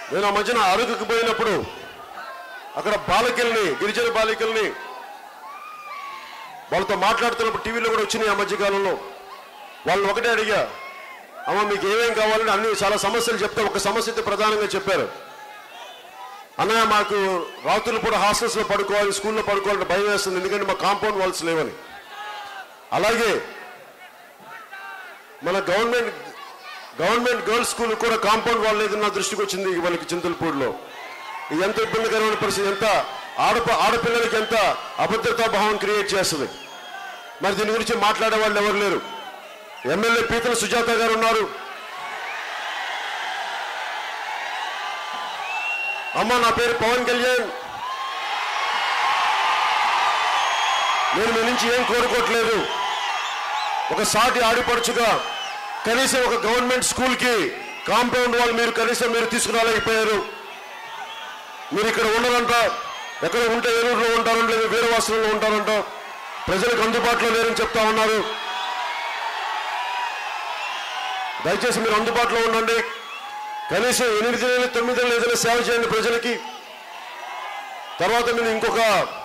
నేను ఆ మధ్యన అరకుకు పోయినప్పుడు అక్కడ బాలికల్ని గిరిజన బాలికల్ని వాళ్ళతో మాట్లాడుతున్నప్పుడు టీవీలో కూడా వచ్చినాయి ఆ మధ్యకాలంలో వాళ్ళని ఒకటే అడిగా అమ్మ మీకు ఏమేం కావాలని అన్ని చాలా సమస్యలు చెప్తే ఒక సమస్య అయితే ప్రధానంగా చెప్పారు అన్నయ్య మాకు రాత్రులు కూడా హాస్టల్స్లో పడుకోవాలి స్కూల్లో పడుకోవాలంటే భయం వేస్తుంది ఎందుకంటే మా కాంపౌండ్ వాల్స్ లేవని అలాగే మన గవర్నమెంట్ గవర్నమెంట్ గర్ల్స్ స్కూల్ కూడా కాంపౌండ్ వాల్ లేదు నా దృష్టికి వచ్చింది వాళ్ళకి చింతలపూడిలో ఇది ఎంత ఇబ్బందికరమైన పరిస్థితి ఎంత ఆడప ఆడపిల్లలకి ఎంత అభద్రతా భావం క్రియేట్ చేస్తుంది మరి దీని గురించి మాట్లాడే వాళ్ళు ఎవరు లేరు ఎమ్మెల్యే పీతల సుజాత గారు ఉన్నారు అమ్మ నా పేరు పవన్ కళ్యాణ్ నేను మీ నుంచి ఏం కోరుకోవట్లేదు ఒక సాటి ఆడిపడుచుగా కనీసం ఒక గవర్నమెంట్ స్కూల్కి కాంపౌండ్ వాళ్ళు మీరు కనీసం మీరు తీసుకురాలేకపోయారు మీరు ఇక్కడ ఉండరంట ఎక్కడ ఉంటే ఏలూరులో ఉంటారంట లేదా వేరే వాసనలో ఉంటారంట ప్రజలకు అందుబాటులో లేరని చెప్తా ఉన్నారు దయచేసి మీరు అందుబాటులో ఉండండి కనీసం ఎనిమిది నెలలు తొమ్మిది నెలలు ఏదైనా సేవ చేయండి ప్రజలకి తర్వాత మీరు ఇంకొక